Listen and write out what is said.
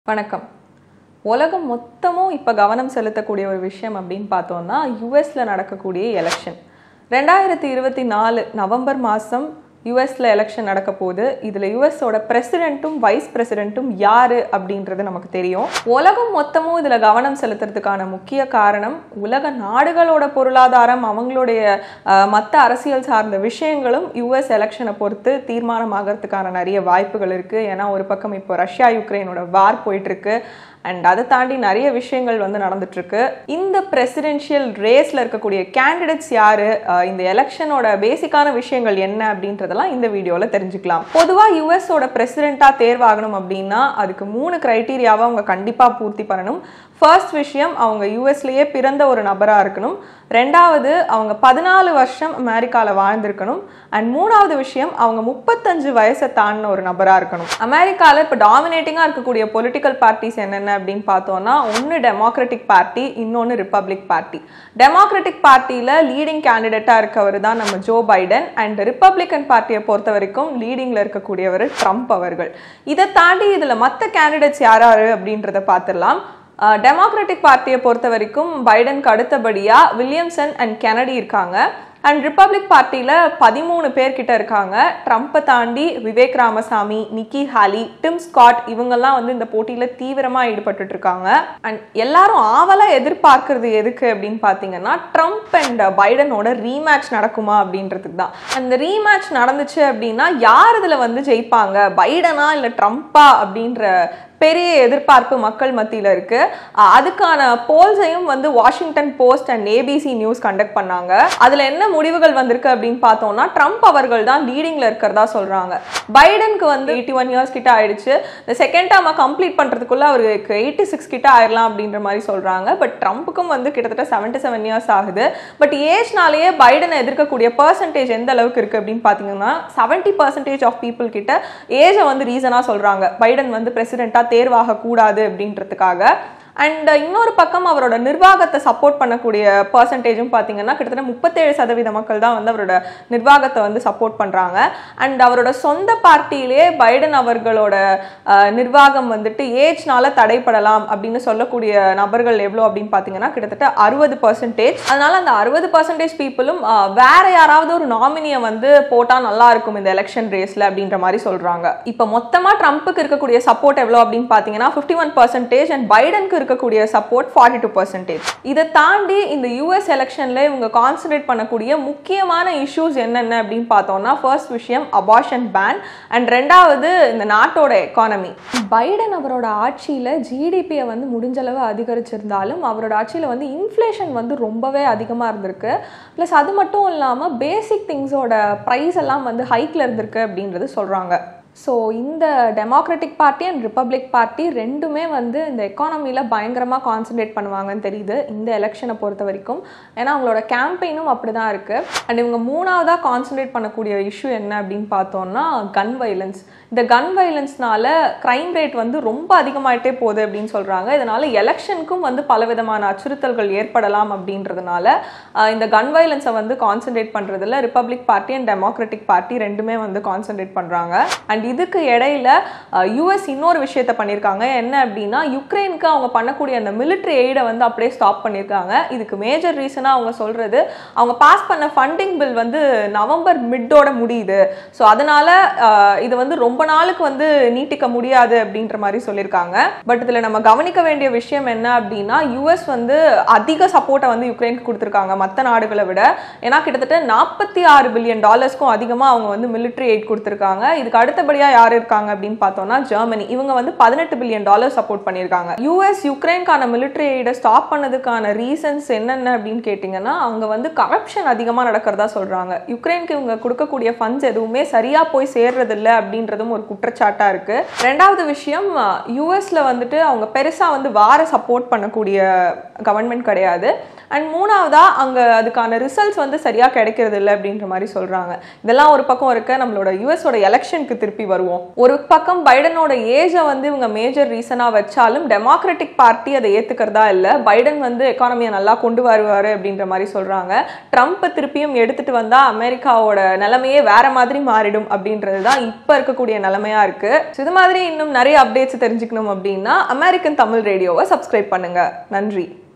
வணக்கம் உலகம் மொத்தமும் இப்போ கவனம் செலுத்தக்கூடிய ஒரு விஷயம் அப்படின்னு பார்த்தோம்னா யூஎஸ்ல நடக்கக்கூடிய எலெக்ஷன் ரெண்டாயிரத்தி இருபத்தி நாலு நவம்பர் மாதம் யூஎஸ்ல எலெக்ஷன் நடக்க போகுது இதில் யூஎஸோட பிரசிடென்ட்டும் வைஸ் பிரசிடென்ட்டும் யாரு அப்படின்றது நமக்கு தெரியும் உலகம் மொத்தமும் இதில் கவனம் செலுத்துறதுக்கான முக்கிய காரணம் உலக நாடுகளோட பொருளாதாரம் அவங்களுடைய மற்ற அரசியல் சார்ந்த விஷயங்களும் யூஎஸ் எலெக்ஷனை பொறுத்து தீர்மானமாகறதுக்கான நிறைய வாய்ப்புகள் இருக்குது ஏன்னா ஒரு பக்கம் இப்போ ரஷ்யா யுக்ரைனோட வார் போயிட்டுருக்கு அண்ட் அதை தாண்டி நிறைய விஷயங்கள் வந்து நடந்துட்டு இருக்கு இந்த பிரசிடென்ஷியல் ரேஸ்ல இருக்கக்கூடிய கேண்டிடேட்ஸ் யாரு அஹ் இந்த எலெக்ஷனோட பேசிக்கான விஷயங்கள் என்ன அப்படின்றதெல்லாம் இந்த வீடியோல தெரிஞ்சுக்கலாம் பொதுவா யூஎஸோட பிரசிடென்ட்டா தேர்வாகணும் அப்படின்னா அதுக்கு மூணு கிரைட்டீரியாவை அவங்க கண்டிப்பா பூர்த்தி பண்ணணும் ஃபர்ஸ்ட் விஷயம் அவங்க யூஎஸ்லயே பிறந்த ஒரு நபரா இருக்கணும் ரெண்டாவது அவங்க பதினாலு வருஷம் அமெரிக்காவில் வாழ்ந்திருக்கணும் அண்ட் மூணாவது விஷயம் அவங்க முப்பத்தஞ்சு வயசை தாண்டின ஒரு நபராக இருக்கணும் அமெரிக்காவில் இப்போ டாமினேட்டிங்காக இருக்கக்கூடிய பொலிட்டிக்கல் பார்ட்டிஸ் என்னென்ன அப்படின்னு பார்த்தோம்னா ஒன்று டெமோக்ராட்டிக் பார்ட்டி இன்னொன்று ரிப்பப்ளிக் பார்ட்டி டெமோக்ராட்டிக் பார்ட்டியில் லீடிங் கேண்டிடேட்டாக இருக்கவர் தான் நம்ம ஜோ பைடன் அண்ட் ரிப்பப்ளிகன் பார்ட்டியை பொறுத்த வரைக்கும் லீடிங்கில் இருக்கக்கூடியவர் ட்ரம்ப் அவர்கள் இதை தாண்டி இதில் மற்ற கேண்டிடேட்ஸ் யார் யார் அப்படின்றத பார்த்துடலாம் டெமோக்ராட்டிக் பார்ட்டியை பொறுத்த வரைக்கும் பைடனுக்கு அடுத்தபடியாக வில்லியம்சன் அண்ட் கெனடி இருக்காங்க அண்ட் ரிப்பப்ளிக் பார்ட்டியில் பதிமூணு பேர்கிட்ட இருக்காங்க ட்ரம்ப்பை தாண்டி Vivek Ramaswamy Nikki Haley Tim Scott இவங்கெல்லாம் வந்து இந்த போட்டியில் தீவிரமாக ஈடுபட்டு இருக்காங்க அண்ட் எல்லாரும் ஆவலாக எதிர்பார்க்கறது எதுக்கு அப்படின்னு பார்த்தீங்கன்னா ட்ரம்ப் அண்ட் பைடனோட ரீமேட்ச் நடக்குமா அப்படின்றதுக்கு தான் அந்த ரீமேட்ச் நடந்துச்சு அப்படின்னா யார் இதில் வந்து ஜெயிப்பாங்க பைடனா இல்லை ட்ரம்ப்பா அப்படின்ற பெரிய எதிர்பார்ப்பு மக்கள் மத்தியில் இருக்கு அதுக்கான போல்ஸையும் வந்து Washington Post and ABC News conduct பண்ணாங்க அதில் என்ன முடிவுகள் வந்திருக்கு அப்படின்னு பார்த்தோம்னா ட்ரம்ப் அவர்கள் தான் லீடிங்கில் இருக்கிறதா சொல்கிறாங்க பைடனுக்கு வந்து எயிட்டி ஒன் இயர்ஸ் கிட்ட ஆயிடுச்சு இந்த செகண்ட் டேர்மை கம்ப்ளீட் பண்ணுறதுக்குள்ள அவருக்கு எயிட்டி சிக்ஸ் கிட்ட ஆயிடலாம் அப்படின்ற மாதிரி சொல்கிறாங்க பட் ட்ரம்ப்புக்கும் வந்து கிட்டத்தட்ட செவன்டி செவன் இயர்ஸ் ஆகுது பட் ஏஜ்னாலேயே பைடனை எதிர்க்கக்கூடிய பர்சன்டேஜ் எந்த அளவுக்கு இருக்குது அப்படின்னு பார்த்தீங்கன்னா செவன்ட்டி பர்சன்டேஜ் ஆஃப் பீப்புள் கிட்ட ஏஜை வந்து ரீசனாக சொல்கிறாங்க பைடன் வந்து பிரசிடெண்ட்டாக தேர்வாக கூடாது அப்படின்றதுக்காக அண்ட் இன்னொரு பக்கம் அவரோட நிர்வாகத்தை சப்போர்ட் பண்ணக்கூடிய பர்சன்டேஜும் பார்த்தீங்கன்னா கிட்டத்தட்ட முப்பத்தேழு சதவீத மக்கள் தான் வந்து அவரோட நிர்வாகத்தை வந்து சப்போர்ட் பண்ணுறாங்க அண்ட் அவரோட சொந்த பார்ட்டியிலே பைடன் அவர்களோட நிர்வாகம் வந்துட்டு ஏஜ்னால தடைப்படலாம் அப்படின்னு சொல்லக்கூடிய நபர்கள் எவ்வளோ அப்படின்னு பார்த்தீங்கன்னா கிட்டத்தட்ட அறுபது பர்சன்டேஜ் அதனால அந்த அறுபது பர்சன்டேஜ் பீப்புளும் வேற யாராவது ஒரு நாமினியை வந்து போட்டால் நல்லா இருக்கும் இந்த எலெக்ஷன் ரேஸில் அப்படின்ற மாதிரி சொல்கிறாங்க இப்போ மொத்தமாக ட்ரம்ப்புக்கு இருக்கக்கூடிய சப்போர்ட் எவ்வளோ அப்படின்னு பார்த்தீங்கன்னா ஃபிஃப்டி ஒன் பர்சன்டேஜ் அண்ட் பைடனுக்கு இருக்கக்கூடிய சப்போர்ட் ஃபார்ட்டி டூ பர்சன்டேஜ் இதை தாண்டி இந்த யூஎஸ் எலெக்ஷனில் இவங்க கான்சன்ட்ரேட் பண்ணக்கூடிய முக்கியமான இஷ்யூஸ் என்னென்ன அப்படின்னு பார்த்தோம்னா ஃபர்ஸ்ட் விஷயம் அபார்ஷன் பேன் அண்ட் ரெண்டாவது இந்த நாட்டோட எக்கானமி பைடன் அவரோட ஆட்சியில் ஜிடிபியை வந்து முடிஞ்சளவு அதிகரிச்சிருந்தாலும் அவரோட ஆட்சியில் வந்து இன்ஃப்ளேஷன் வந்து ரொம்பவே அதிகமாக இருந்திருக்கு ப்ளஸ் அது மட்டும் இல்லாமல் பேசிக் திங்ஸோட ப்ரைஸ் எல்லாம் வந்து ஹைக்கில் இருந்திருக்கு அப்படின்றது சொல்கிறாங்க ஸோ இந்த democratic party and republic party ரெண்டுமே வந்து இந்த எக்கானமியில் பயங்கரமாக கான்சன்ட்ரேட் பண்ணுவாங்கன்னு தெரியுது இந்த எலெக்ஷனை பொறுத்த வரைக்கும் ஏன்னா அவங்களோட கேம்பெயினும் அப்படி தான் இருக்குது அண்ட் இவங்க மூணாவதாக கான்சன்ட்ரேட் பண்ணக்கூடிய இஷ்யூ என்ன அப்படின்னு பார்த்தோம்னா கன் வைலன்ஸ் இந்த கன் வைலன்ஸ்னால க்ரைம் ரேட் வந்து ரொம்ப அதிகமாயிட்டே போகுது அப்படின்னு சொல்கிறாங்க இதனால எலெக்ஷனுக்கும் வந்து பலவிதமான அச்சுறுத்தல்கள் ஏற்படலாம் அப்படின்றதுனால இந்த கன் வைலன்ஸை வந்து கான்சன்ட்ரேட் பண்ணுறதுல republic party and democratic party ரெண்டுமே வந்து கான்சன்ட்ரேட் பண்ணுறாங்க அண்ட் இதுக்கு இடையில யூஎஸ் இன்னொரு விஷயத்த பண்ணியிருக்காங்க என்ன அப்படின்னா யுக்ரைனுக்கு அவங்க பண்ணக்கூடிய அந்த மிலிட்ரி எய்டை வந்து அப்படியே ஸ்டாப் பண்ணியிருக்காங்க இதுக்கு மேஜர் ரீசனாக அவங்க சொல்றது அவங்க பாஸ் பண்ண ஃபண்டிங் பில் வந்து நவம்பர் மிட்டோட முடியுது ஸோ அதனால இது வந்து ரொம்ப நாளுக்கு வந்து நீட்டிக்க முடியாது அப்படின்ற மாதிரி சொல்லியிருக்காங்க பட் இதில் நம்ம கவனிக்க வேண்டிய விஷயம் என்ன அப்படின்னா யூஎஸ் வந்து அதிக சப்போர்ட்டை வந்து யுக்ரைனுக்கு கொடுத்துருக்காங்க மற்ற நாடுகளை விட ஏன்னா கிட்டத்தட்ட நாற்பத்தி ஆறு பில்லியன் டாலர்ஸ்க்கும் அதிகமாக அவங்க வந்து மிலிட்ரி எய்ட் கொடுத்துருக்காங்க இதுக்கு அடுத்த அடுத்தபடியாக யார் இருக்காங்க அப்படின்னு பார்த்தோம்னா ஜெர்மனி இவங்க வந்து பதினெட்டு பில்லியன் டாலர் சப்போர்ட் பண்ணியிருக்காங்க யூஎஸ் யுக்ரைனுக்கான மிலிட்ரி எய்டை ஸ்டாப் பண்ணதுக்கான ரீசன்ஸ் என்னென்ன அப்படின்னு கேட்டிங்கன்னா அங்கே வந்து கரப்ஷன் அதிகமாக நடக்கிறதா சொல்கிறாங்க யுக்ரைனுக்கு இவங்க கொடுக்கக்கூடிய ஃபண்ட்ஸ் எதுவுமே சரியாக போய் சேர்றதில்ல அப்படின்றதும் ஒரு குற்றச்சாட்டாக இருக்குது ரெண்டாவது விஷயம் யூஎஸில் வந்துட்டு அவங்க பெருசாக வந்து வார சப்போர்ட் பண்ணக்கூடிய கவர்மெண்ட் கிடையாது அண்ட் மூணாவதா அங்கே அதுக்கான ரிசல்ட்ஸ் வந்து சரியாக கிடைக்கிறது இல்லை அப்படின்ற மாதிரி சொல்கிறாங்க இதெல்லாம் ஒரு பக்கம் இருக்க நம்மளோட யூஎஸோட எலெக்ஷனுக்கு திருப்பி வருவோம் ஒரு பக்கம் பைடனோட ஏஜை வந்து இவங்க மேஜர் ரீசனாக வச்சாலும் டெமோக்ராட்டிக் பார்ட்டி அதை ஏற்றுக்கிறதா இல்லை பைடன் வந்து எக்கானமியை நல்லா கொண்டு வருவார் அப்படின்ற மாதிரி சொல்கிறாங்க ட்ரம்ப்பை திருப்பியும் எடுத்துட்டு வந்தால் அமெரிக்காவோட நிலைமையே வேற மாதிரி மாறிடும் அப்படின்றது தான் இப்போ இருக்கக்கூடிய நிலைமையா இருக்கு So, இது மாதிரி இன்னும் நிறைய அப்டேட்ஸ் தெரிஞ்சுக்கணும் அப்படின்னா அமெரிக்கன் தமிழ் ரேடியோவை சப்ஸ்கிரைப் பண்ணுங்க நன்றி